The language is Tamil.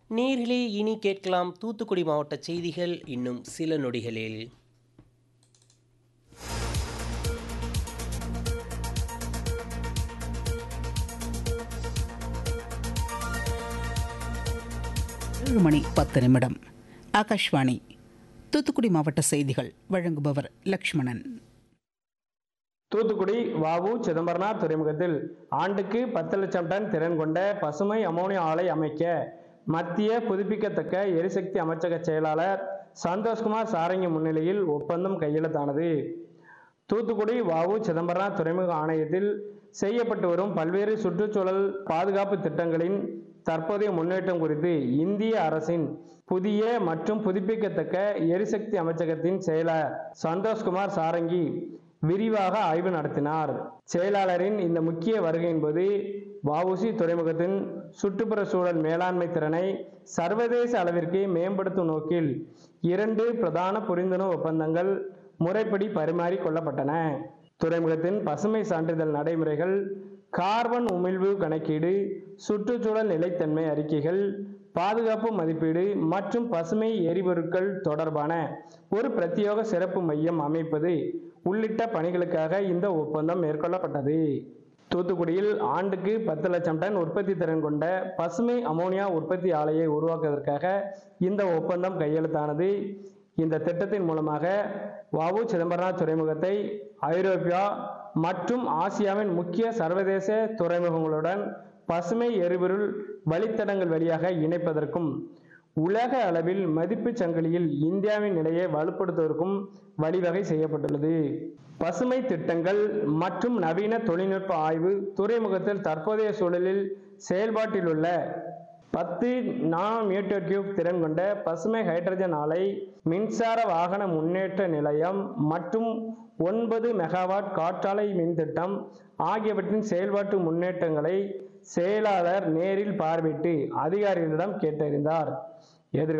நேர்களே இனி கேட்கலாம் தூத்துக்குடி மாவட்ட செய்திகள் இன்னும் சில நொடிகளில் ஏழு மணி பத்து நிமிடம் ஆகாஷ்வாணி தூத்துக்குடி மாவட்ட செய்திகள் வழங்குபவர் லக்ஷ்மணன் தூத்துக்குடி வாவு சிதம்பரனார் துறைமுகத்தில் ஆண்டுக்கு பத்து லட்சம் டன் திறன் கொண்ட பசுமை அமோனியா ஆலை அமைக்க மத்திய புதுப்பிக்கத்தக்க எரிசக்தி அமைச்சக செயலாளர் சந்தோஷ்குமார் சாரங்கி முன்னிலையில் ஒப்பந்தம் கையெழுத்தானது தூத்துக்குடி வாவு சிதம்பரனார் துறைமுக ஆணையத்தில் செய்யப்பட்டு வரும் பல்வேறு சுற்றுச்சூழல் பாதுகாப்பு திட்டங்களின் தற்போதைய முன்னேற்றம் குறித்து இந்திய அரசின் புதிய மற்றும் புதுப்பிக்கத்தக்க எரிசக்தி அமைச்சகத்தின் செயலர் சந்தோஷ்குமார் சாரங்கி விரிவாக ஆய்வு நடத்தினார் செயலாளரின் இந்த முக்கிய வருகையின் போது வஉசி துறைமுகத்தின் சுற்றுப்புற சூழல் மேலாண்மை திறனை சர்வதேச அளவிற்கு மேம்படுத்தும் நோக்கில் இரண்டு பிரதான புரிந்துணர்வு ஒப்பந்தங்கள் முறைப்படி பரிமாறிக் கொள்ளப்பட்டன துறைமுகத்தின் பசுமை சான்றிதழ் நடைமுறைகள் கார்பன் உமிழ்வு கணக்கீடு சுற்றுச்சூழல் நிலைத்தன்மை அறிக்கைகள் பாதுகாப்பு மதிப்பீடு மற்றும் பசுமை எரிபொருட்கள் தொடர்பான ஒரு பிரத்யேக சிறப்பு மையம் அமைப்பது உள்ளிட்ட பணிகளுக்காக இந்த ஒப்பந்தம் மேற்கொள்ளப்பட்டது தூத்துக்குடியில் ஆண்டுக்கு பத்து லட்சம் டன் உற்பத்தி திறன் கொண்ட பசுமை அமோனியா உற்பத்தி ஆலையை உருவாக்குவதற்காக இந்த ஒப்பந்தம் கையெழுத்தானது இந்த திட்டத்தின் மூலமாக வவு சிதம்பரனார் துறைமுகத்தை ஐரோப்பியா மற்றும் ஆசியாவின் முக்கிய சர்வதேச துறைமுகங்களுடன் பசுமை எரிபொருள் வழித்தடங்கள் வழியாக இணைப்பதற்கும் உலக அளவில் மதிப்புச் சங்கிலியில் இந்தியாவின் நிலையை வலுப்படுத்துவதற்கும் வழிவகை செய்யப்பட்டுள்ளது பசுமை திட்டங்கள் மற்றும் நவீன தொழில்நுட்ப ஆய்வு துறைமுகத்தில் தற்போதைய சூழலில் செயல்பாட்டில் உள்ள பத்து நானோ மீட்டர் கியூப் திறன் கொண்ட பசுமை ஹைட்ரஜன் ஆலை மின்சார வாகன முன்னேற்ற நிலையம் மற்றும் ஒன்பது மெகாவாட் காற்றாலை மின் திட்டம் ஆகியவற்றின் செயல்பாட்டு முன்னேற்றங்களை செயலாளர் நேரில் பார்வையிட்டு அதிகாரிகளிடம் கேட்டறிந்தார் எதிர்கால